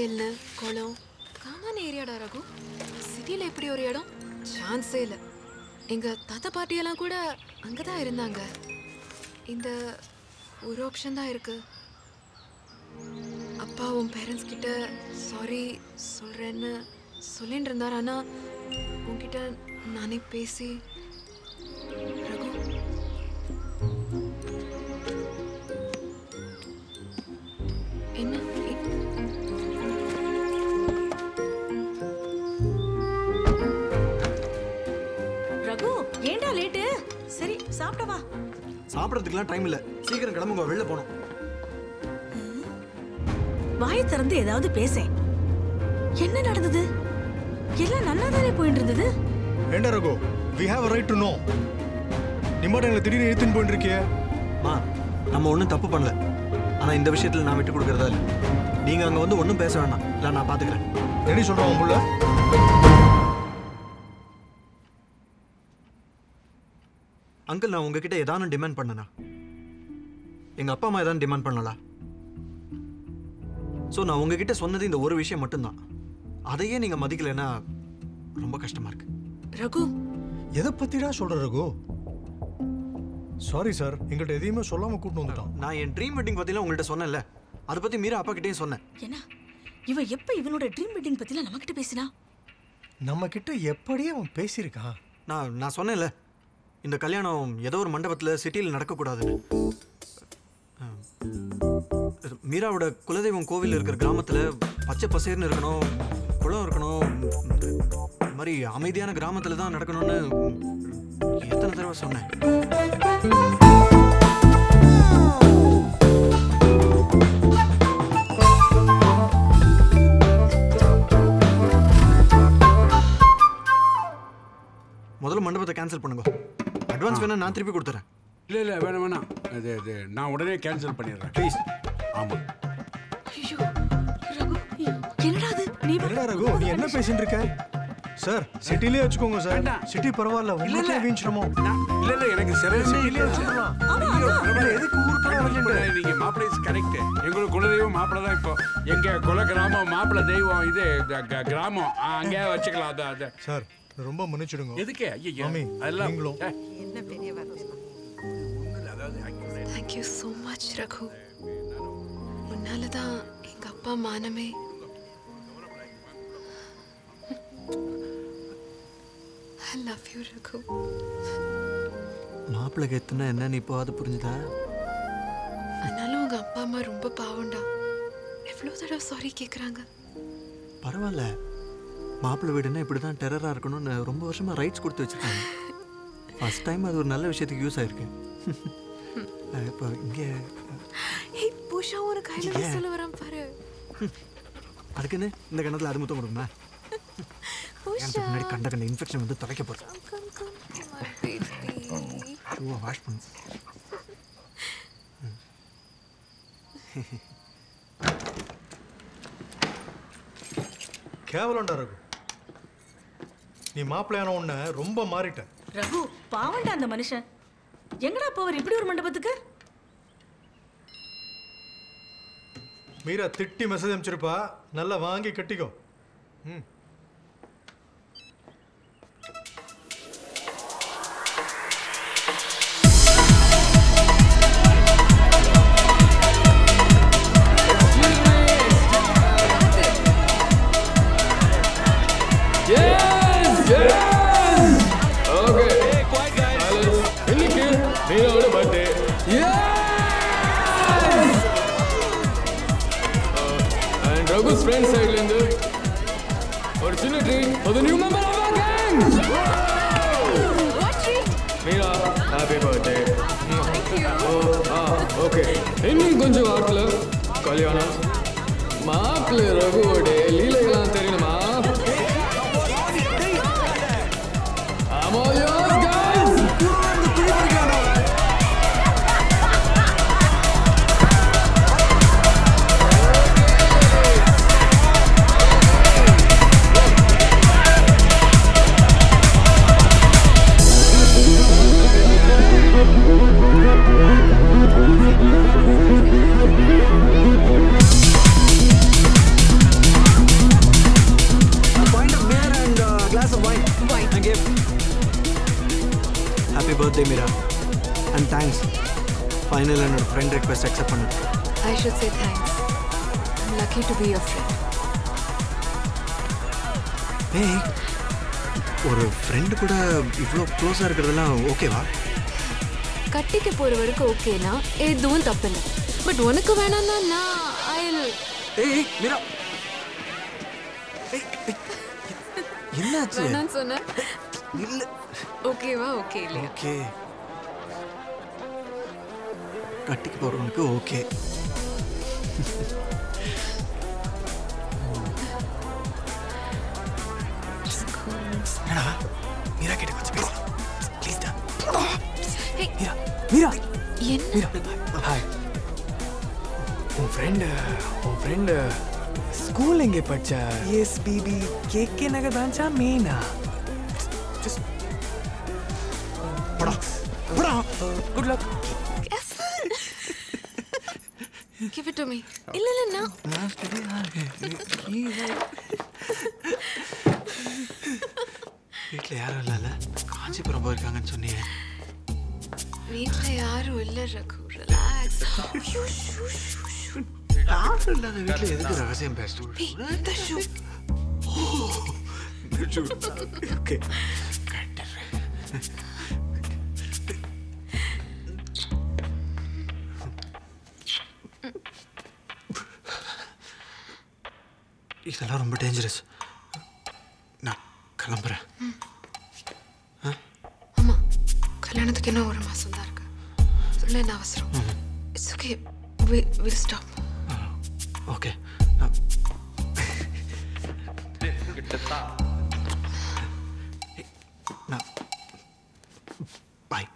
கோயில் குளம் காமான ஏரியாடா ரகு சிட்டியில் இப்படி ஒரு இடம் சான்ஸே இல்லை எங்கள் தாத்தா பாட்டியெல்லாம் கூட அங்கே தான் இருந்தாங்க இந்த ஒரு ஆப்ஷன் தான் இருக்கு அப்பா உன் பேரண்ட்ஸ் கிட்ட சாரி சொல்கிறேன்னு சொல்லிட்டு இருந்தார் ஆனால் உன்கிட்ட நானே பேசி ரகு என்ன ரகு ஏன்டா லேட்டு சரி சாப்பிட்ட வா சாப்பிட்றதுக்குலாம் டைம் இல்லை சீக்கிரம் கிளம்புங்க வெளில போகணும் வாயை திறந்து ஏதாவது பேசேன் என்ன நடந்தது எல்லாம் நல்லா தானே போயிட்டு இருந்தது ஏண்டா Raghu we have right to know நீ மட்டும் எங்களை திடீர்னு இழுத்துன்னு போயிட்டு இருக்கியே மா நம்ம ஒன்றும் தப்பு பண்ணல ஆனால் இந்த விஷயத்தில் நான் விட்டு கொடுக்குறதா இல்லை நீங்கள் அங்கே வந்து ஒன்றும் பேச வேண்டாம் இல்லை நான் பார்த்துக்கிறேன் எப்படி சொல்கிறான் உன் புள்ள அங்கிள் நான் உங்ககிட்ட ஏதானும் டிமாண்ட் பண்ணனா எங்கள் அப்பா அம்மா ஏதாவது டிமாண்ட் பண்ணலா ஸோ நான் உங்ககிட்ட சொன்னது இந்த ஒரு விஷயம் மட்டும்தான் அதையே நீங்கள் மதிக்கலைன்னா ரொம்ப கஷ்டமாக இருக்கு ரகு எதை பற்றிடா சொல்கிற ரகு சாரி சார் எங்கள்கிட்ட எதையுமே சொல்லாமல் கூட்டிட்டு வந்துட்டான் நான் என் ட்ரீம் வெட்டிங் பற்றிலாம் உங்கள்கிட்ட சொன்னேன்ல அதை பற்றி மீரா அப்பா கிட்டேயும் சொன்னேன் என்ன இவ எப்ப இவனோட ட்ரீம் வெட்டிங் பத்திலாம் நம்ம கிட்ட பேசினா நம்ம கிட்ட எப்படியே அவன் பேசியிருக்கான் நான் நான் சொன்னேன்ல இந்த கல்யாணம் ஏதோ ஒரு மண்டபத்தில் சிட்டியில் நடக்கக்கூடாதுன்னு அஹ், மீராவோட குலதெய்வம் கோவில் இருக்கிற கிராமத்தில் பச்சை பசேர்னு இருக்கணும் குளம் இருக்கணும் இந்த மாதிரி அமைதியான கிராமத்தில் தான் நடக்கணும்னு எத்தனை தடவை சொன்னேன் முதல்ல மண்டபத்தை கேன்சல் பண்ணுங்க அட்வான்ஸ் வேணா நான் திருப்பி கொடுத்துறேன் இல்லை இல்லை வேணாம் வேணாம் அது அது நான் உடனே கேன்சல் பண்ணிடுறேன் ப்ளீஸ் ஆமாம் ஐயோ ரகு என்னடா அது நீ என்னடா ரகு நீ என்ன பேசிட்டு இருக்க சார் சிட்டிலே வச்சுக்கோங்க சார் வேண்டாம். சிட்டி பரவாயில்ல இல்ல, உங்களுக்கு இல்ல. வீழ்ச்சிரமோ நான் இல்லை இல்லை எனக்கு சரியா சிட்டிலே வச்சுக்கலாம் எதுக்கு ஊருக்கெல்லாம் வரலன்ற? நீங்க மாப்பிள்ளை இஸ் கரெக்ட் எங்களுக்கு குலதெய்வம் மாப்பிள்ளை தான் இப்போ எங்க குல கிராமம் மாப்பிள்ளை தெய்வம் இது க- க- கிராமம் ஆ, அங்கேயே வச்சுக்கலாம் அது அது சார் ரொம்ப மன்னிச்சிடுங்க எதுக்கு ஐயோ மாமி, அதெல்லாம் நீங்களும். ஏ, ஒண்ணும் இல்ல, அதாவது actually- thank you so much Raghu உன்னால தான் எங்கள் அப்பா மானமே ஐ லவ் யூ ரகு மாப்பிள்ளைக்கு எத்தனை என்னன்னு இப்போ அது புரிஞ்சுதா ஆனாலும் உங்கள் அப்பா அம்மா ரொம்ப பாவம்டா எவ்வளோ தடவை சாரி கேட்குறாங்க பரவாயில்ல மாப்பிள்ளை வீடுன்னா இப்படி தான் டெரராக இருக்கணும்னு ரொம்ப வருஷமாக ரைட்ஸ் கொடுத்து வச்சுருக்காங்க ஃபர்ஸ்ட் டைம் அது ஒரு நல்ல விஷயத்துக்கு யூஸ் ஆயிருக்கு அஹ் இப்போ இங்கே ஏய் பூஷா ஒரு கையில் ஏன்? சொல்ல வரேன் பாரு அதுக்குன்னு இந்த கணத்தில் அது முத்தம் கொடுக்குமா பூஷா எனக்கு முன்னாடி கண்ட கண்ட இன்ஃபெக்ஷன் வந்து தொலைக்க போகிறேன் கம் கம் மை பேபி ஷூவை வாஷ் பண்ணு கேவலம்டா ரகு நீ மாப்பிள்ளையான உன்னை ரொம்ப மாறிட்ட ரகு பாவண்டா அந்த மனுஷன் எங்கடா போவர் இப்படி ஒரு மண்டபத்துக்கு மீரா திட்டி மெசேஜ் அனுப்பிச்சிருப்பா நல்லா வாங்கி கட்டிக்கோ ம் இன்னைக்கு மீனாவோட பர்த்டே அண்ட் ரகுஸ் ஃப்ரெண்ட் சைட்லேருந்து ஒரு சின்ன ட்ரீட் ஒரு new member of our gang Meera happy birthday ஆ ஓகே இன்னும் கொஞ்சம் வாரத்தில் கல்யாணம் மாப்பிள்ளை ரகுவோட லீலைகள்லாம் தெரியணுமா I'm all yours, guys! Raju birthday Meera and thanks final என்னோட ஃப்ரெண்ட் ரெக்வெஸ்ட் அக்செப்ட் பண்ணது I should say thanks. I'm lucky to be your friend. ஏய் ஒரு ஃப்ரெண்டு கூட இவ்வளோ க்ளோஸாக இருக்கிறதெல்லாம் ஓகேவா கட்டிக்க போற வரைக்கும் ஓகேனா எதுவும் தப்பில்லை பட் உனக்கு வேணாம்னா நான் ஐல் ஏய் ஏய், மீரா ஏய், ஏய், என்னாச்சு வேணான்னு சொன்னேன் இல்ல ஓகேவா ஓகே இல்லையா ஓகே கட்டிக்கு போறவனுக்கு ஓகே என்னடா மீரா கிட்ட கொஞ்சம் பேசலாம் ப்ளீஸ் டா Hey. மீரா மீரா என்ன மீரா ஹாய் உன் ஃப்ரெண்டு உன் ஃப்ரெண்டு ஸ்கூல் எங்கே படிச்சா எஸ் பிபி கேகே நகர் பிரான்ச்சா மெயினா போடா போடா good luck give it to me இல்ல இல்ல நான் வீட்டில் யாரும் இல்லைல்ல காஞ்சிபுரம் போயிருக்காங்கன்னு சொன்னியே வீட்ல யாரும் இல்ல ரகு ரிலாக்ஸ் யாரும் இல்லாத வீட்டில் எதுக்கு ரகசியம் பேசணும் இந்த ஷூ ஓகே இதெல்லாம் ரொம்ப டேஞ்சரஸ் நான் கிளம்புறேன் ஆமா கல்யாணத்துக்கு என்ன ஒரு மாசம் தான் இருக்கு சொல்ல என்ன அவசரம் it's okay will stop okay நான் பாய்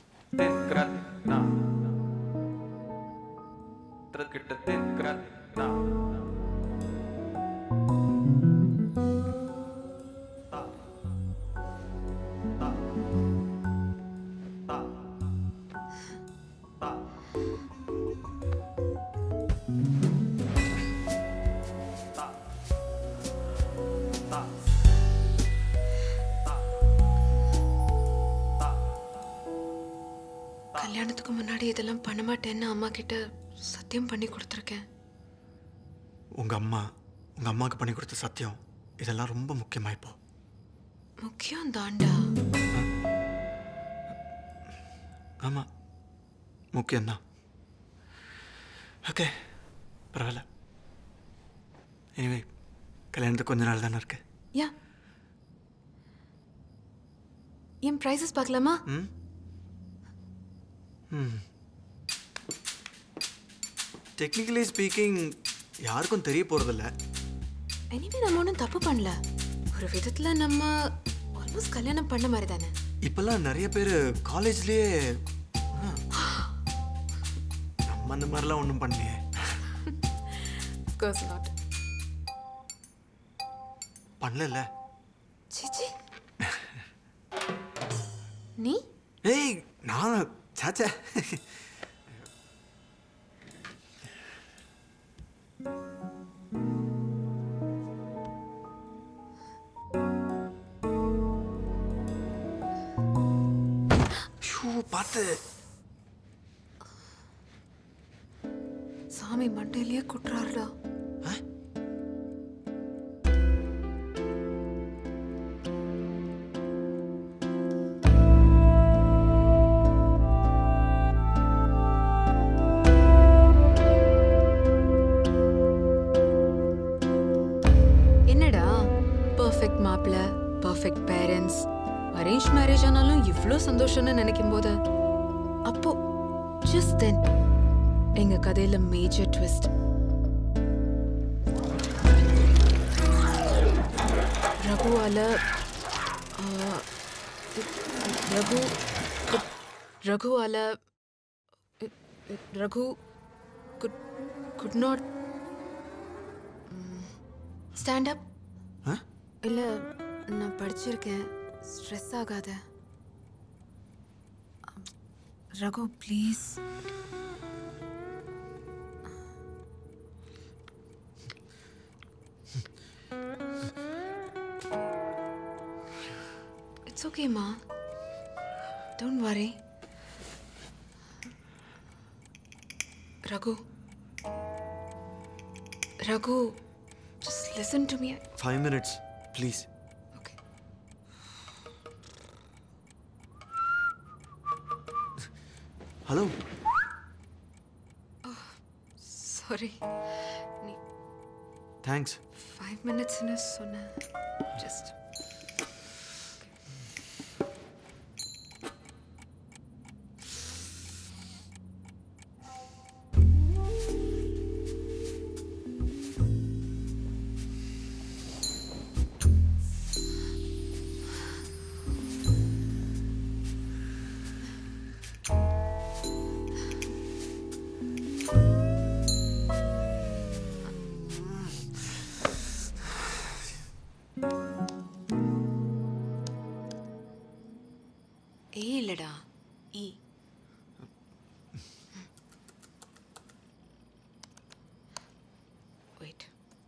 கல்யாணத்துக்கு முன்னாடி இதெல்லாம் பண்ண மாட்டேன்னு அம்மா கிட்ட சத்தியம் பண்ணி கொடுத்துருக்கேன் உங்க அம்மா உங்க அம்மாவுக்கு பண்ணி கொடுத்த சத்தியம் இதெல்லாம் ரொம்ப முக்கியமா இப்போ முக்கியம் தாண்டா ஆமா முக்கியம்தான் ஓகே பரவாயில்ல எனிவே கல்யாணத்துக்கு கொஞ்ச நாள் தானே இருக்கு யா என் ப்ரைஸஸ் பார்க்கலாமா ம் ம் டெக்னிக்கலி ஸ்பீக்கிங் யாருக்கும் தெரிய போகிறதில்ல எனிவே நம்ம ஒன்றும் தப்பு பண்ணல ஒரு விதத்துல நம்ம ஆல்மோஸ்ட் கல்யாணம் பண்ண மாதிரி தானே இப்போல்லாம் நிறைய பேர் காலேஜ்லேயே நம்ம அந்த மாதிரிலாம் ஒன்றும் பண்ணலையே கோர்ஸ் நாட் பண்ணல சிச்சி நீ ஏய் நான் சாச்சா ஐயோ, பார்த்து சாமி மண்டையிலேயே குட்டுறாருடா ஆ? என்னடா பர்ஃபெக்ட் மாப்பிள்ள பர்ஃபெக்ட் பேரண்ட்ஸ் அரேஞ்ச் மேரேஜ் ஆனாலும் இவ்வளோ சந்தோஷம்னு நினைக்கும் போது அப்போ ஜஸ்ட் தென் எங்க கதையில மேஜர் ட்விஸ்ட் ரகுவால ஆ, ரகு ரகுவால Raghu good good not stand up ஆ? இல்லை நான் படிச்சிருக்கேன் ஸ்ட்ரெஸ் ஆகாத ரகு ப்ளீஸ் இட்ஸ் ஓகேம்மா don't worry Raghu Raghu just listen to me five minutes please okay hello sorry நீ தேங்க்ஸ் ஃபைவ் மினிட்ஸ்னு சொன்ன ஜஸ்ட் ஏ இல்லடா இ வெயிட்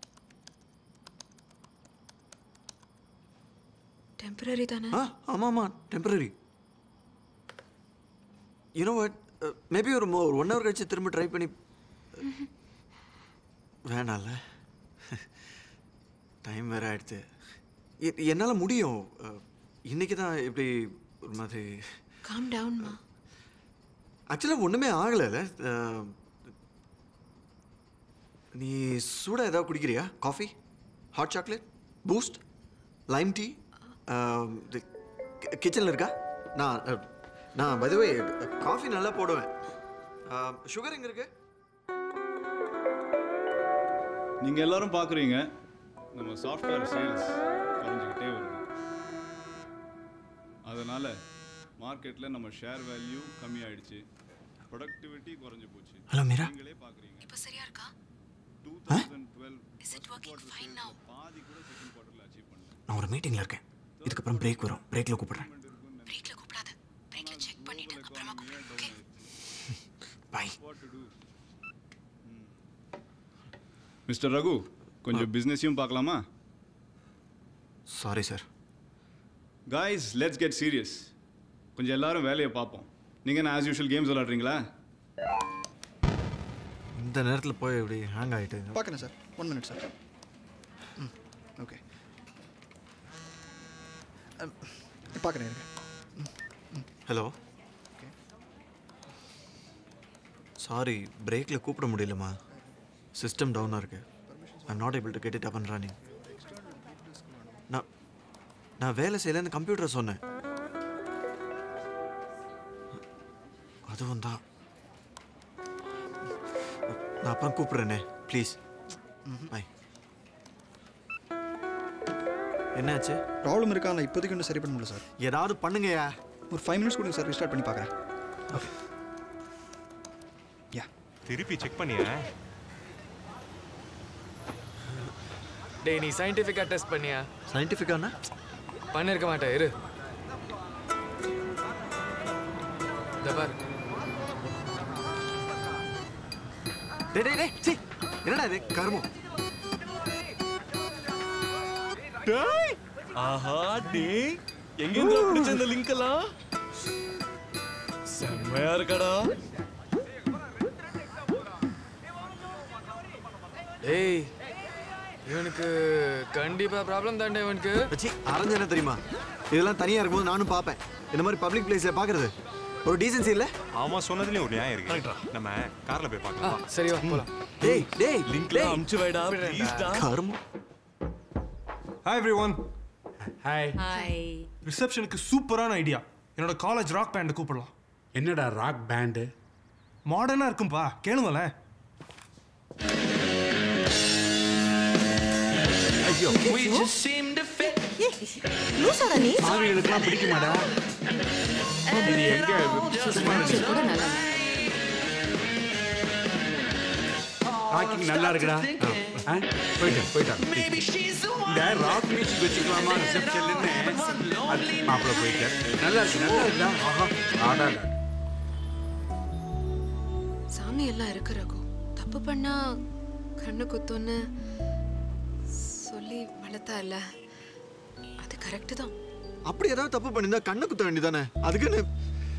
டெம்பரரி தானே ஆ ஆமாம் ஆமாம் டெம்பரரி யூனோ வாட் மேபி ஒரு மோ- ஒரு ஒன் ஹவர் கழிச்சு திரும்ப ட்ரை பண்ணி வேணாம்ல டைம் வேற ஆயிடுச்சு எ- என்னால் முடியும் அஹ், இன்னைக்கு தான் இப்படி ஒரு மாதிரி காம் டவுன்மா ஆக்சுவலாக ஒன்றுமே ஆகலைல்ல நீ சூடாக ஏதாவது குடிக்கிறியா coffee hot chocolate Boost lime tea கிச்சனில் இருக்கா நான் அஹ், நான் பதுவே காஃபி நல்லா போடுவேன் சுகர் எங்கே இருக்கு நீங்க எல்லாரும் பார்க்குறீங்க நம்ம சாஃப்ட்வேர் சேல்ஸ் குறைஞ்சிக்கிட்டே வருது அதனால மார்க்கெட்ல நம்ம ஷேர் வேல்யூ கம்மியாயிடுச்சு ப்ரொடக்டிவிட்டி குறைஞ்சு போச்சு ஹலோ மீரா நீங்களே பார்க்குறீங்க இப்போ சரியா இருக்கா two thousand twelve is it working fine now பாதி கூட செகண்ட் குவார்ட்டர்ல அச்சீவ் பண்ணல நான் ஒரு மீட்டிங்கில் இருக்கேன் இதுக்கப்புறம் பிரேக் வரும் பிரேக்கில் கூப்பிடுறேன் பிரேக்ல கூப்பிடாத பிரேக்ல செக் பண்ணிட்டு அப்புறமா கூப்பிடு okay bye what to do mister Raghu கொஞ்சம் பிஸ்னஸையும் பார்க்கலாமா sorry sir guys let's get serious கொஞ்சம் எல்லாரும் வேலையை பார்ப்போம் நீங்கள் என்ன ஆஸ் யூஷுவல் கேம்ஸ் விளாட்றீங்களா இந்த நேரத்தில் போய் இப்படி ஹேங் ஆகிட்டு பார்க்குறேன் சார் ஒன் மினிட் சார் ம் ஓகே பார்க்குறேன் இருங்க ஹலோ சாரி பிரேக்கில் கூப்பிட முடியலம்மா சிஸ்டம் டவுனாக இருக்கு I'm not able to get it up and running நான் நான் வேலை செய்யலன்னு கம்ப்யூட்டர் சொன்னேன் அதுவும் தான் நான் அப்புறம் கூப்பிட்றேனே ப்ளீஸ் பை என்னாச்சு ப்ராப்ளம் இருக்கா நான் இப்போதைக்கு ஒன்றும் சரி பண்ண முடியல சார் ஏதாவது பண்ணுங்கய்யா ஒரு ஃபைவ் மினிட்ஸ் கொடுங்க சார் ரீஸ்டார்ட் பண்ணி பார்க்குறேன் ஓகே யா திருப்பி செக் பண்ணியா டேய் நீ சயின்டிஃபிக்காக டெஸ்ட் பண்ணியா சயின்டிஃபிக்கானா பண்ணிருக்க மாட்டேன் இரு இந்த பாரு டேய் டேய் டேய் சீ என்னடா இது கருமம் ஆஹா டேய் எங்க இருந்து பிடிச்ச இந்த லிங்க் எல்லாம் செம்மையா இருக்கடா ஏய் இவனுக்கு கண்டிப்பா ப்ராப்ளம் தாண்டே இவனுக்கு வச்சி அரைஞ்சு என்ன தெரியுமா இதெல்லாம் தனியாக இருக்கும்போது நானும் பார்ப்பேன் இந்த மாதிரி பப்ளிக் பிளேஸில் பார்க்கறது ஒரு டீசன்சி இல்லை ஆமா சொன்னதுலயும் ஒரு நியாயம் இருக்கு நம்ம கார்ல போய் ஆ பார்க்கலாம் சரி வா போலாம் டேய் டேய் லிங்க்ல அமுச்சு வைடா ப்ளீஸ் டா கருமம் ஹாய் எவ்ரி ஒன் ஹாய் ரிசப்ஷனுக்கு சூப்பரான ஐடியா என்னோட காலேஜ் ராக் பேண்டை கூப்பிடலாம் என்னடா ராக் பேண்டு மாடர்னாக இருக்கும்பா கேளுங்களேன் லூசாடா நீ மாவிகளுக்கெல்லாம் பிடிக்குமாடா இது எங்க சும்மா கூட நல்லா ராக்கிங் நல்லா இருக்குடா ஆ, போயிட்டேன் போயிட்டான் இந்த ராக் மியூசிக் வச்சுக்கலாமா ரிசப்ஷன்லன்னு மாப்பிள்ள போயிட்டேன் நல்லா இருக்கு நல்லா இருக்குடா ஆஹா ஆடாடா சாமி எல்லாம் இருக்கு ரகு தப்பு பண்ணா கண்ணு குத்துன்னு சொல்லி வளர்த்தா இல்ல அது கரெக்டு தான் அப்படி ஏதாவது தப்பு பண்ணியிருந்தா கண்ணை குத்த வேண்டியதானே அதுக்குன்னு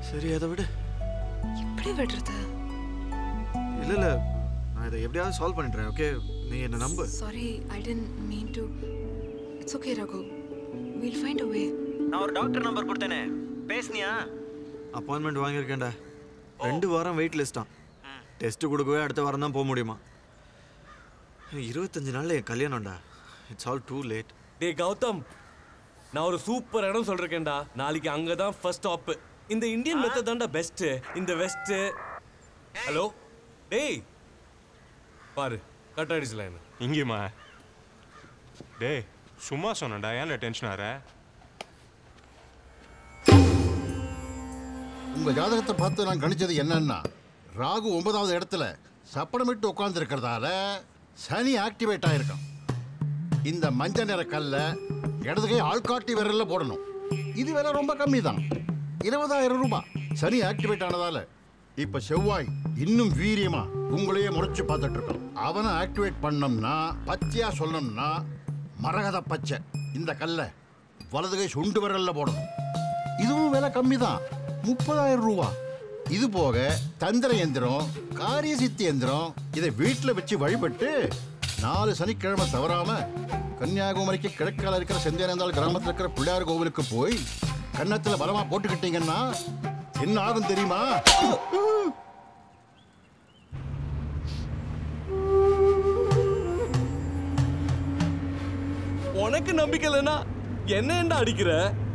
சரி அதை விடு எப்படி விடுறது இல்லை இல்லை நான் இதை எப்படியாவது சால்வ் பண்ணிடுறேன் ஓகே நீ என்னை நம்பு sorry I didn't mean to it's okay Raghu will find a way நான் ஒரு டாக்டர் நம்பர் கொடுத்தேனே பேசுனியா அப்பாயின்மெண்ட் வாங்கியிருக்கேன்டா ரெண்டு வாரம் வெயிட் லிஸ்ட்டான் டெஸ்ட் கொடுக்கவே அடுத்த வாரம் தான் போக முடியுமா இருபத்தஞ்சு நாள்ல என் கல்யாணம்டா இட்ஸ் ஆல் டூ லேட் டேய் கௌதம் நான் ஒரு சூப்பர் இடம் சொல்றேன்டா நாளைக்கு அங்க தான் ஃபர்ஸ்ட் ஸ்டாப் இந்த இந்தியன் மெத்தட் தான்டா பெஸ்ட் இந்த வெஸ்ட் ஹலோ டேய் பாரு கட் ஆயிடுச்சுல என்ன இங்கேயுமா டேய் சும்மா சொன்னேன்டா ஏன்டா டென்ஷன் ஆற உங்க ஜாதகத்தை பார்த்து நான் கணிச்சது என்னன்னா ராகு ஒன்பதாவது இடத்துல சப்பனமிட்டு உட்கார்ந்து இருக்கிறதால சனி ஆக்டிவேட் ஆயிருக்கான் இந்த மஞ்சள் நிற கல்லை இடது கை ஆள்காட்டி விரல்ல போடணும் இது விலை ரொம்ப கம்மி தான் இருபதாயிரம் ரூபாய் சனி ஆக்டிவேட் ஆனதால இப்ப செவ்வாய் இன்னும் வீரியமா உங்களையே முறைச்சு பார்த்துட்டு இருக்கோம் அவனை ஆக்டிவேட் பண்ணோம்னா பச்சையா சொல்லணும்னா மரகத பச்சை இந்த கல்லை வலது கை சுண்டு விரல்ல போடணும் இதுவும் விலை கம்மி தான் முப்பதாயிரம் ரூபா இது போக தந்திர எந்திரம் காரிய சித்தி எந்திரம் இதை வீட்டில் வச்சு வழிபட்டு நாலு சனிக்கிழமை தவறாம கன்னியாகுமரிக்கு கிழக்கால இருக்கிற செந்தேனந்தாள் கிராமத்தில் இருக்கிற பிள்ளையார் கோவிலுக்கு போய் கன்னத்தில் பலமா போட்டுக்கிட்டீங்கன்னா என்ன ஆகும் தெரியுமா உனக்கு நம்பிக்கை இல்லைன்னா என்ன ஏன்டா அடிக்கிற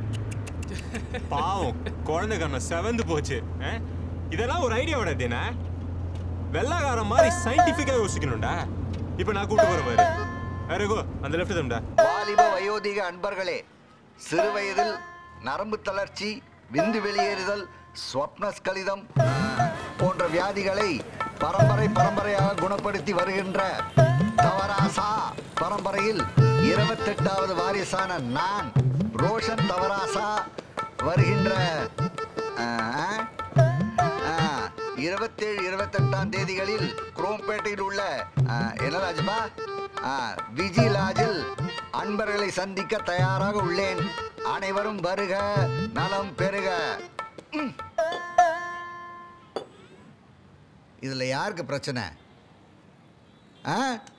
பாவம் குழந்தை கண்ணம் செவந்து போச்சு ஆ? இதெல்லாம் ஒரு ஐடியா விட தேனா வெள்ளாகாரம் மாதிரி சயின்டிஃபிக்கா யோசிக்கணும்டா இப்போ நான் கூட்டு போற பாரு அரகோ அந்த லெஃப்ட் தம்டா வாலிப வயோதிக அன்பர்களே சிறு வயதில் நரம்பு தளர்ச்சி விந்து வெளியேறுதல் ஸ்வப்னஸ்கலிதம் போன்ற வியாதிகளை பரம்பரை பரம்பரையாக குணப்படுத்தி வருகின்ற தவராசா பரம்பரையில் இருபத்தெட்டாவது வாரிசான நான் ரோஷன் தவராசா வருகின்ற இருபத்தேழு இருபத்தெட்டாம் தேதிகளில் குரோம்பேட்டையில் உள்ள ஆ, என்ன ராஜபா ஆ, விஜி லாஜில் அன்பர்களை சந்திக்க தயாராக உள்ளேன் அனைவரும் வருக நலம் பெறுக ம். இதுல யாருக்கு பிரச்சனை ஆ?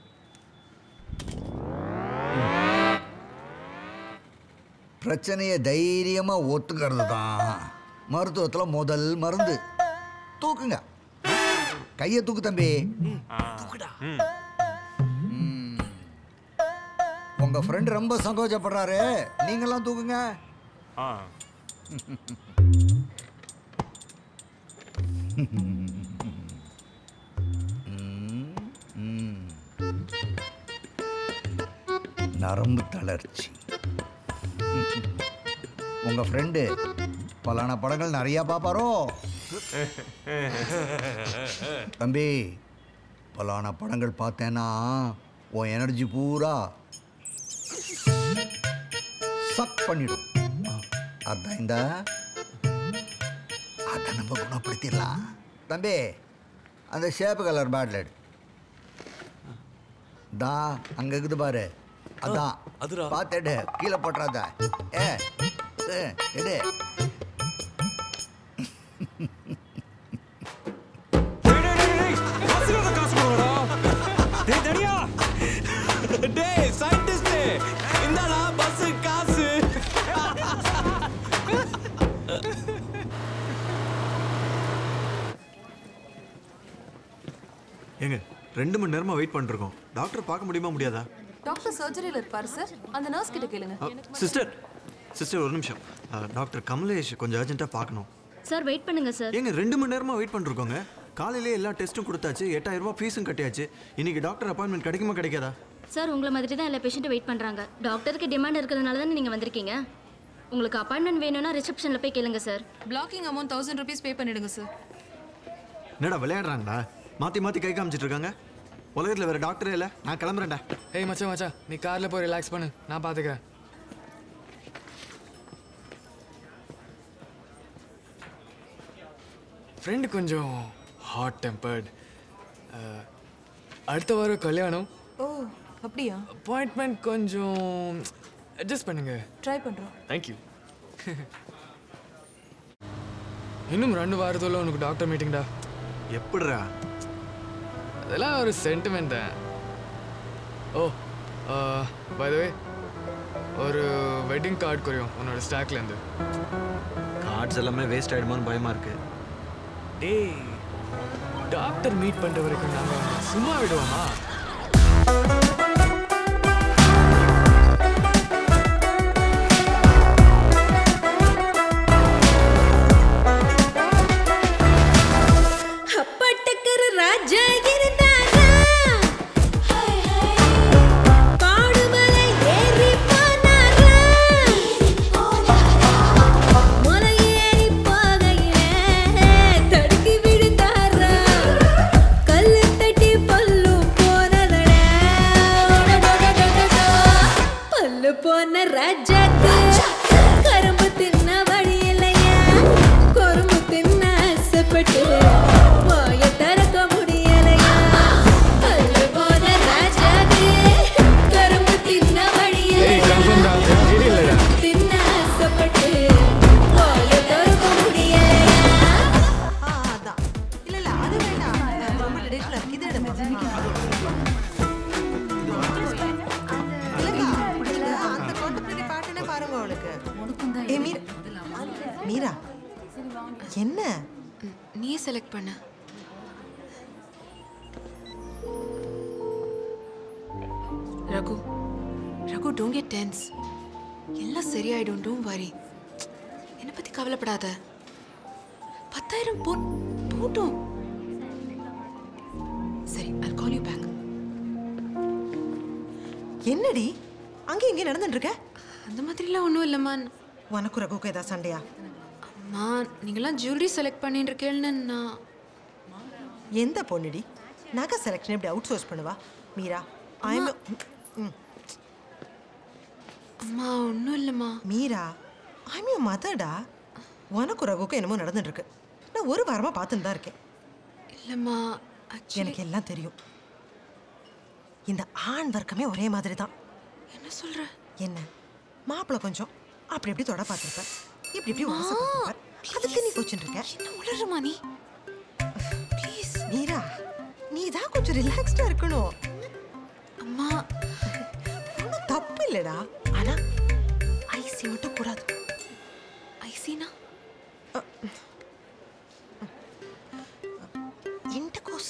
பிரச்சனையை தைரியமா ஒத்துக்கிறது தான் மருத்துவத்துல முதல் மருந்து தூக்குங்க கையை தூக்கு தம்பி ம். உங்க ஃப்ரெண்ட் ரொம்ப சங்கோச்சப்படுறாரு நீங்களாம் தூக்குங்க ஆ ம், ம். நரம்பு தளர்ச்சி உங்க ஃப்ரெண்டு பலான படங்கள் நிறைய பார்ப்பாரோ தம்பி பலான படங்கள் பார்த்தேன்னா உன் எனர்ஜி பூரா சக் பண்ணிடும் அதான் இந்த அதை நம்ம குணப்படுத்திடலாம் தம்பி அந்த ஷேப்பு கலர் பேட்ல எடு தா அங்க இருக்குது பாரு அதான் அதுடா. பார்த்து எடு கீழே போட்டுறாத ஏ ஏ, எடு டேய் தனியா டேய் சயின்டிஸ்ட் இந்தாடா பஸ் காசு ஏங்க ரெண்டு மணி நேரமா வெயிட் பண்ணிருக்கோம் டாக்டர் பார்க்க முடியுமா முடியாதா டாக்டர் சர்ஜரியில் இருப்பார் சார் அந்த நர்ஸ் கிட்ட கேளுங்க சிஸ்டர் சிஸ்டர் ஒரு நிமிஷம் அஹ், டாக்டர் கமலேஷ் கொஞ்சம் அர்ஜென்ட்டாக பார்க்கணும் சார் வெயிட் பண்ணுங்க சார் ஏங்க ரெண்டு மணி நேரமா வெயிட் பண்ணிருக்கோங்க காலையிலே எல்லா டெஸ்ட்டும் கொடுத்தாச்சு எட்டாயிரம் ரூபாய் ஃபீஸும் கட்டியாச்சு இன்னைக்கு டாக்டர் அப்பாயின்மெண்ட் கிடைக்குமா கிடைக்காதா சார் உங்களை மாதிரி தான் எல்லா பேஷண்ட்டும் வெயிட் பண்ணுறாங்க டாக்டருக்கு டிமாண்ட் இருக்கிறதுனால தானே நீங்கள் வந்திருக்கீங்க உங்களுக்கு அப்பாயின்மெண்ட் வேணும்னா ரிசப்ஷனில் போய் கேளுங்க sir blocking amount thousand rupees pay பண்ணிடுங்க சார் என்னடா விளையாடுறாங்களா மாற்றி மாற்றி கை காமிச்சிட்டு இருக்காங்க உலகத்தில் வேற டாக்டரே இல்லை நான் கிளம்புறேன்டா ஏய் மச்சான் மச்சான் நீ கார்ல போய் ரிலாக்ஸ் பண்ணு நான் பாத்துக்கிறேன் ஃப்ரெண்டு கொஞ்சம் ஹாட் டெம்பர்ட் அடுத்த வாரம் கல்யாணம் ஓ அப்படியா அப்பாயின்மெண்ட் கொஞ்சம் அட்ஜஸ்ட் பண்ணுங்க ட்ரை பண்ணுறோம் தேங்க்யூ இன்னும் ரெண்டு வாரத்தில் உனக்கு டாக்டர் மீட்டிங்டா எப்படிடா அதெல்லாம் ஒரு சென்டிமெண்ட் ஓ பை த வே ஒரு வெட்டிங் கார்டு குறையும் உன்னோட ஸ்டாக்லேருந்து கார்ட்ஸ் எல்லாமே வேஸ்ட் ஆயிடுமோன்னு பயமா இருக்கு டேய் டாக்டர் மீட் பண்ணுற வரைக்கும் நாங்கள் சும்மா விடுவோமா அப்பட்டக்கர ராஜா இருந்தாரா காடுமலை ஏறி போனாரா மலை ஏறி போகையிலே தடுக்கி விழுந்தாரா கல்லு தட்டி பல்லு போனதடா பல்லு போன ராஜாக்கு கரும்பு தின்ன வழி இல்லையா கரும்பு தின்ன ஆசைப்பட்டு வாய திறக்க முடியலையா பல்லு போன ராஜாக்கு கரும்பு தின்ன வழி இல்லையா தின்ன ஆசைப்பட்டு வாய திறக்க முடியலையா இல்ல இல்ல அது வேண்டாம் ரொம்ப ரிடிகுலா இருக்கு இது எடுங்க இல்லக்கா, இது அந்த கொட்டப்பிரதி பாட்டுன்னு பாருங்க அவளுக்கு ஏ மீரா மீரா என்ன நீயே செலக்ட் பண்ண Raghu Raghu don't get tense எல்லாம் சரியாயிடும் டோன்ட் வரி என்னை பத்தி கவலைப்படாத பத்தாயிரம் போ போட்டும் சரி I'll call you பேக் என்னடி அங்கே இங்கே நடந்துட்டு இருக்க அந்த மாதிரிலாம் ஒன்றும் இல்லைம்மா உனக்கு ரகுக்கு ஏதாவது சண்டையா அம்மா நீங்களாம் ஜுவல்லரி செலக்ட் பண்ணிட்டு இருக்கேன்னு நான் எந்த பொண்ணுடி நகை செலெக்ஷன் எப்படி அவுட் சோர்ஸ் பண்ணுவா மீரா ஐம் அம்மா ஒன்றும் இல்லைம்மா மீரா ஐம் யூ மதர்டா உனக்கு ரகுக்கும் என்னமோ நடந்துட்டு இருக்கு நான் ஒரு வாரமா பார்த்துட்டு தான் இருக்கேன் இல்லைம்மா எனக்கு எல்லாம் தெரியும் இந்த ஆண் வர்க்கமே ஒரே மாதிரி தான் என்ன சொல்ற என்ன மாப்பிள்ளை கொஞ்சம் அப்படி இப்படி தொட பார்த்துருப்ப இப்படி இப்படி வாசம் பார்த்துருப்ப அதுக்கு நீ கோச்சுட்டு இருக்க என்ன உளறுமா நீ ப்ளீஸ் மீரா நீ தான் கொஞ்சம் ரிலாக்ஸ்டா இருக்கணும் அம்மா ஒன்றும் தப்பு இல்லடா ஆனா ஐசி மட்டும் கூடாது ஐசினா இன்டர்கோர்ஸ்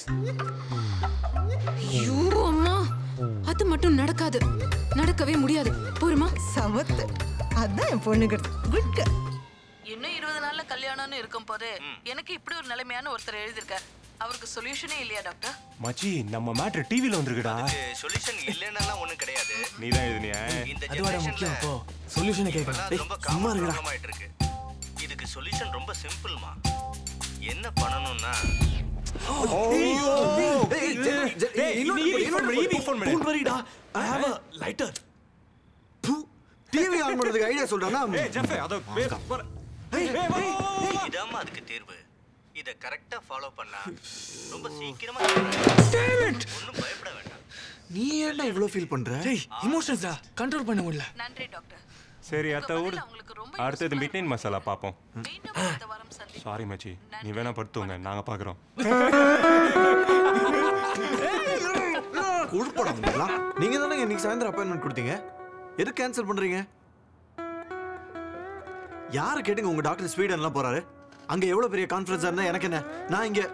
ஐயோ அம்மா அது மட்டும் நடக்காது நடக்கவே முடியாது போருமா சமத்து அதான் என் பொண்ணுங்கிறது குட் இன்னும் இருபது நாள்ல கல்யாணம்னு இருக்கும் போது எனக்கு இப்படி ஒரு நிலைமையான ஒருத்தர் எழுதியிருக்கார் அவருக்கு சொல்யூஷனே இல்லையா டாக்டர் மச்சி நம்ம மேட்ரு டிவில வந்திருக்குடா சொல்யூஷன் இல்லைன்னாலாம் ஒண்ணும் கிடையாது நீ தான் எழுதுனியா இந்த அதுவாடா முக்கியம் அப்போ சொல்யூஷனை கேட்கலாம் டேய், ரொம்ப சும்மா காமன் இருங்கடா ப்ராப்ளம் ஆயிட்டு இருக்கு இதுக்கு சொல்யூஷன் ரொம்ப சிம்பிள்மா என்ன பண்ணணும்னா டிவி ஆன் பண்றதுக்கு ஐடியா சொல்றானா இதாம்மா அதுக்கு தேர்வு இத கரெக்டா ஃபாலோ பண்ணா ரொம்ப சீக்கிரமா ஒன்றும் பயப்பட வேண்டாம் நீ ஏன்டா இவ்ளோ ஃபீல் பண்ற டேய் இமோஷன்ஸ்டா கண்ட்ரோல் பண்ண முடியல நன்றி டாக்டர் சரி அத்த விடு அடுத்தது மிட் நைட் மசாலா பார்ப்போம் சாரி மச்சி நீ வேணா படுத்துங்க நாங்க பார்க்குறோம் உள்படாங்களா நீங்க தானே இன்னைக்கு சாயந்தரம் அப்பாயின்மெண்ட் கொடுத்தீங்க எதுக்கு கேன்சல் பண்றீங்க யாரை கேட்டுங்க உங்க டாக்டர் ஸ்வீடன்லாம் போறாரு அங்க எவ்வளவு பெரிய கான்ஃபரன்ஸா இருந்தா எனக்கு என்ன நான் இங்க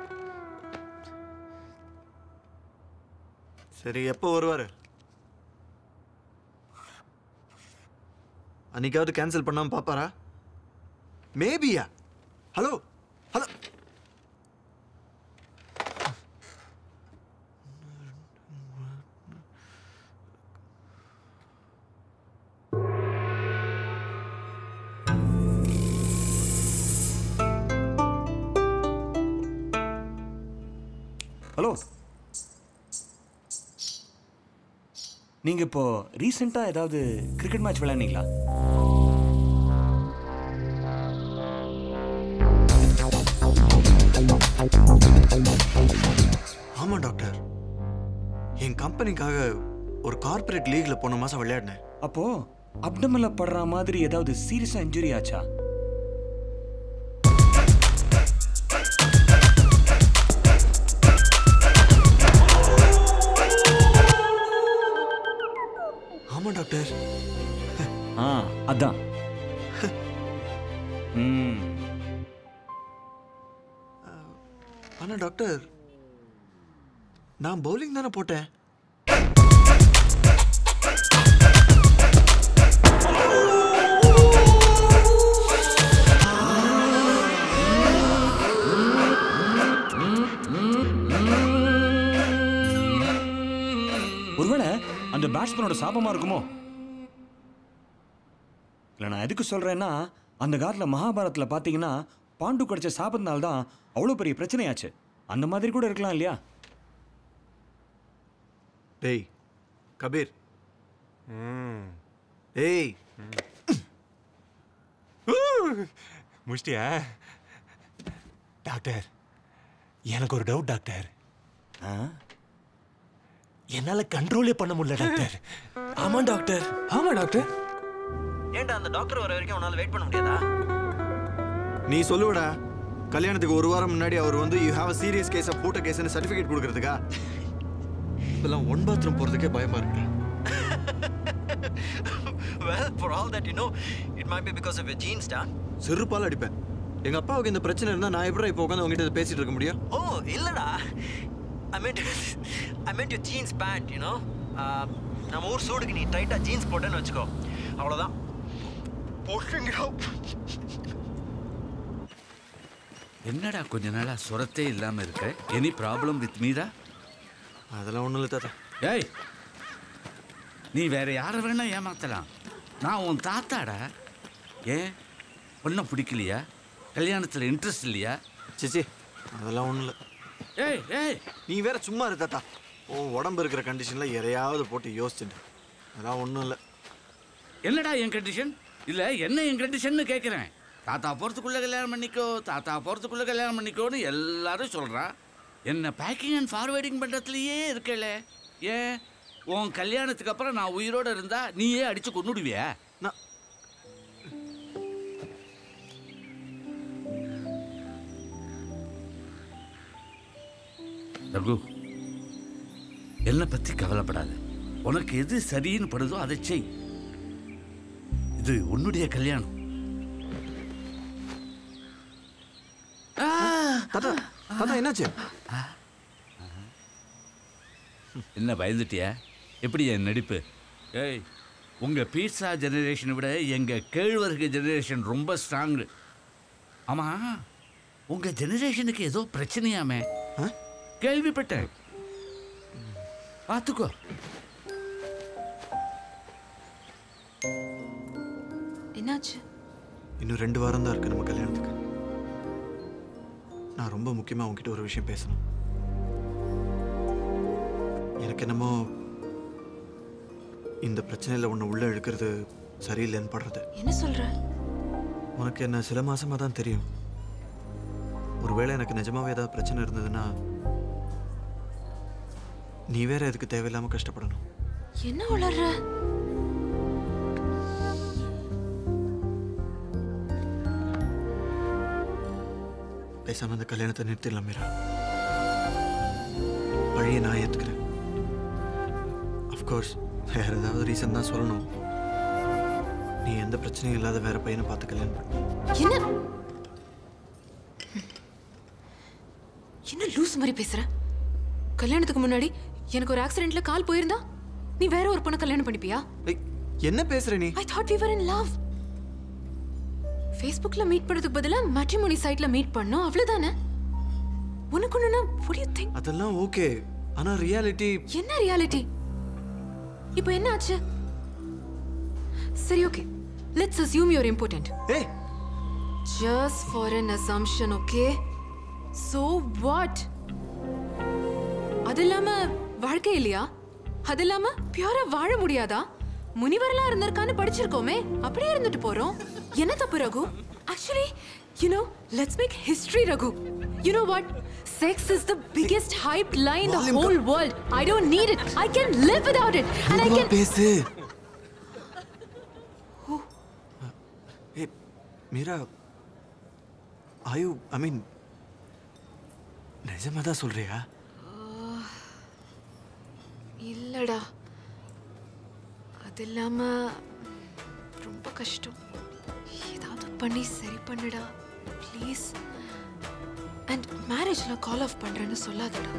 சரி எப்போ வருவாரு அன்னைக்காவது கேன்சல் பண்ணாம பாப்பாரா மேபியா ஹலோ ஹலோ ஹலோ நீங்க இப்போ ரீசெண்டா ஏதாவது கிரிக்கெட் மேட்ச் விளையாடுனீங்களா ஆமா டாக்டர் என் கம்பெனிக்காக ஒரு கார்ப்பரேட் லீக்ல போன மாசம் விளையாடினேன் அப்போ அப்டமல்ல படுற மாதிரி ஏதாவது சீரியஸா இன்ஜுரி ஆச்சா ஆமா டாக்டர் ஆ அதான் ம் ஆனா டாக்டர் நான் பவுலிங் தானே போட்டேன் ஒருவேளை அந்த பேட்ஸ்மேனோட சாபமா இருக்குமோ இல்லை நான் எதுக்கு சொல்றேன்னா அந்த காலத்தில் மகாபாரத்தில் பார்த்தீங்கன்னா பாண்டு கிடைச்ச சாபத்தினால தான் அவ்வளோ பெரிய பிரச்சனையாச்சு அந்த மாதிரி கூட இருக்கலாம் இல்லையா டேய் கபீர் டேய் முடிச்சிட்டியா டாக்டர் எனக்கு ஒரு டவுட் டாக்டர் என்னால கண்ட்ரோலே பண்ண முடியல டாக்டர் ஆமா டாக்டர் ஆமா டாக்டர் ஏன்டா அந்த டாக்டர் வர வரைக்கும் உன்னால வெயிட் பண்ண முடியாதா நீ சொல்லுவடா கல்யாணத்துக்கு ஒரு வாரம் முன்னாடி அவர் வந்து you have a serious case of பூட்ட கேஸ்னு சர்டிஃபிகேட் கொடுக்கறதுக்கா இப்பெல்லாம் ஒன் பாத்ரூம் போறதுக்கே பயமா இருக்கு well, for all that you know, it might be because of your genes, Dan. செருப்பால் அடிப்பேன் எங்க அப்பாவுக்கு இந்த பிரச்சனை இருந்தா நான் எப்படி இப்போ உட்காந்து உங்ககிட்ட இதை பேசிட்டு இருக்க முடியும் Oh, இல்லடா I meant I meant your jeans pant, you know. Uh, நம்ம ஊர் சூடுக்கு நீ டைட்டா ஜீன்ஸ் போட்டேன்னு வச்சுக்கோ அவ்வளோதான் என்னடா கொஞ்ச நாளா சுரத்தே இல்லாம இருக்க எனி ப்ராப்ளம் வித் மீரா அதெல்லாம் ஒண்ணும் இல்லை தாத்தா ஏய் நீ வேற யாரை வேணா ஏமாத்தலாம் நான் உன் தாத்தாடா ஏன் ஒன்றும் பிடிக்கலையா கல்யாணத்தில் இன்ட்ரெஸ்ட் இல்லையா சிச்சி அதெல்லாம் ஒண்ணும் இல்லை ஏய் ஏய் நீ வேற சும்மா இரு தாத்தா உன் உடம்பு இருக்கிற கண்டிஷன்ல எதையாவது போட்டு யோசிச்சுட்டு அதெல்லாம் ஒண்ணும் இல்லை என்னடா என் கண்டிஷன் இல்லை என்ன என் கண்டிஷன்னு கேட்குறேன் தாத்தா போகிறதுக்குள்ளே கல்யாணம் பண்ணிக்கோ தாத்தா போகிறதுக்குள்ளே கல்யாணம் பண்ணிக்கோன்னு எல்லாரும் சொல்கிறான் என்ன பேக்கிங் அண்ட் ஃபார்வேர்டிங் பண்ணுறதுலையே இருக்கல ஏன் உன் கல்யாணத்துக்கு அப்புறம் நான் உயிரோடு இருந்தா நீயே அடித்து கொண்டுடுவியா நான் ரகு என்னை பற்றி கவலைப்படாத உனக்கு எது சரின்னு படுதோ அதை செய் இது உன்னுடைய கல்யாணம் தாத்தா தாத்தா என்னாச்சு என்ன பயந்துட்டியா எப்படி என் நடிப்பு ஏய் உங்க பீட்சா ஜெனரேஷனை விட எங்க கேழ்வரகு ஜெனரேஷன் ரொம்ப ஸ்ட்ராங்கு ஆமா உங்க ஜெனரேஷனுக்கு ஏதோ பிரச்சனையாமே கேள்விப்பட்டேன் பார்த்துக்கோ என்னாச்சு இன்னும் ரெண்டு வாரம் தான் இருக்கு நம்ம கல்யாணத்துக்கு நான் ரொம்ப முக்கியமா உங்ககிட்ட ஒரு விஷயம் பேசணும் எனக்கு என்னமோ இந்த பிரச்சனையில உன்னை உள்ள இழுக்கிறது சரியில்லைன்னு படுறது என்ன சொல்ற உனக்கு என்ன சில மாசமா தான் தெரியும் ஒருவேளை எனக்கு நிஜமாவே ஏதாவது பிரச்சனை இருந்ததுன்னா நீ வேற எதுக்கு தேவையில்லாம கஷ்டப்படணும் என்ன வளர்ற பேசாம இந்த கல்யாணத்தை நிறுத்திடலாம் மீரா பழைய நான் ஏத்துக்கிறேன் அஃப்கோர்ஸ் வேற ஏதாவது ரீசன் தான் சொல்லணும் நீ எந்த பிரச்சனையும் இல்லாத வேற பையனை பார்த்து கல்யாணம் பண்ணு என்ன என்ன லூஸ் மாதிரி பேசுற கல்யாணத்துக்கு முன்னாடி எனக்கு ஒரு ஆக்சிடென்ட்ல கால் போயிருந்தா நீ வேற ஒரு பொண்ணை கல்யாணம் பண்ணிப்பியா என்ன பேசுற நீ I thought we were in love ஃபேஸ்புக்ல மீட் பண்ணதுக்கு பதிலா மேட்ரிமோனி சைட்ல மீட் பண்ணோம் அவ்வளவுதானே உனக்கு ஒண்ணுனா what do you think அதெல்லாம் ஓகே ஆனா ரியாலிட்டி என்ன ரியாலிட்டி இப்போ என்ன ஆச்சு சரி okay let's assume you're important ஏய் just for an assumption okay so what அது இல்லாம வாழ்க்கை இல்லையா அது இல்லாம பியூரா வாழ முடியாதா முனிவரெல்லாம் இருந்திருக்கான்னு படிச்சிருக்கோமே அப்படியே இருந்துட்டு போறோம் என்ன தப்பு Raghu actually you know let's make history Raghu you know what sex is the biggest hype line the whole world I don't need it I can live without it and I மெதுவா கேன் பேசு ஏய் மீரா ஆயு ஐ மீன் நிஜமா தான் சொல்றியா இல்லடா அது அது இல்லாம ரொம்ப கஷ்டம் ஏதாவது பண்ணி சரி பண்ணுடா ப்ளீஸ் அண்ட் மேரேஜ்ல கால் ஆஃப் பண்றேன்னு சொல்லாதடா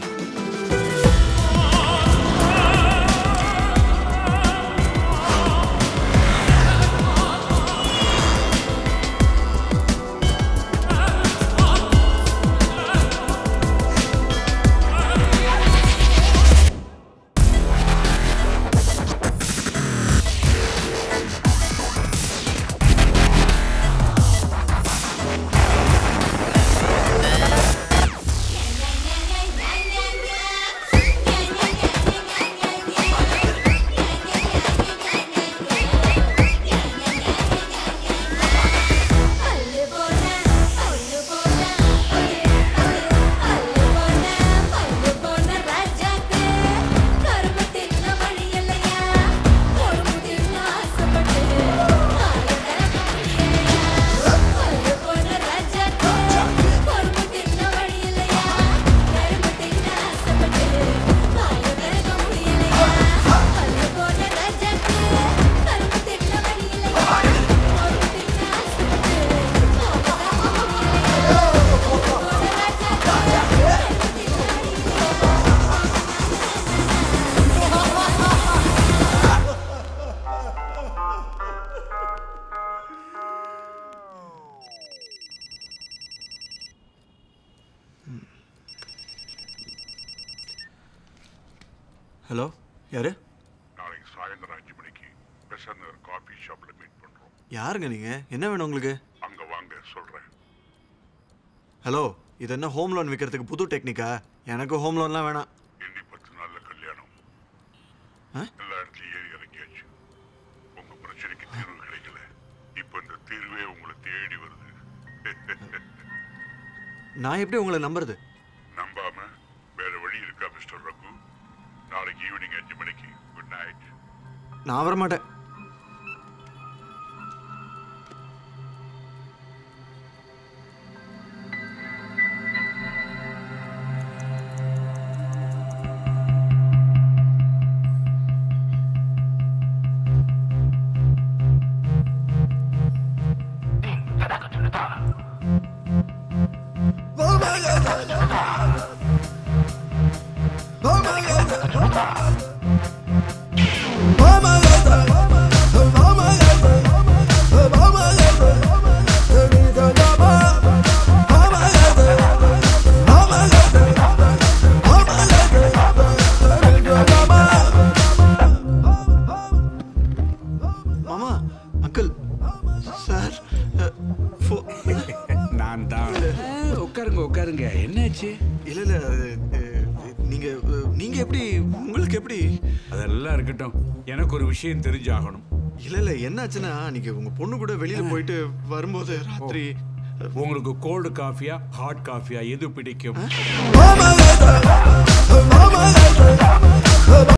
ஹலோ யாரு நாளைக்கு சாயந்தரம் அஞ்சு மணிக்கு பெசன் நகர் காஃபி ஷாப்ல மீட் பண்றோம் யாருங்க நீங்க என்ன வேணும் உங்களுக்கு அங்க வாங்க சொல்றேன் ஹலோ இது என்ன ஹோம் லோன் விற்கிறதுக்கு புது டெக்னிக்கா எனக்கு ஹோம் லோன்லாம் வேணாம் இன்னி பத்து நாள்ல கல்யாணம் ஆ? எல்லா இடத்துலயும் ஏறி இறங்கியாச்சு உங்க பிரச்சனைக்கு தீர்வு கிடைக்கல இப்ப இந்த தீர்வே உங்களை தேடி வருது நான் எப்படி உங்களை நம்புறது நம்பாம வேற வழி இருக்கா மிஸ்டர் ரகு நாளைக்கு ஈவினிங் அஞ்சு மணிக்கு குட் நைட் நான் வரமாட்டேன் மாமா அங்கிள் சார் நான் தான் உட்காருங்க உட்காருங்க என்னாச்சு இல்ல இல்ல அது, அஹ், நீங்க அஹ், நீங்க எப்படி உங்களுக்கு எப்படி அதெல்லாம் இருக்கட்டும் எனக்கு ஒரு விஷயம் தெரிஞ்சாகணும் இல்ல இல்ல என்னாச்சுன்னா நீங்க உங்க பொண்ணு கூட வெளியில போயிட்டு வரும்போது ராத்திரி உங்களுக்கு கோல்டு காஃபியா ஹாட் காஃபியா எது பிடிக்கும்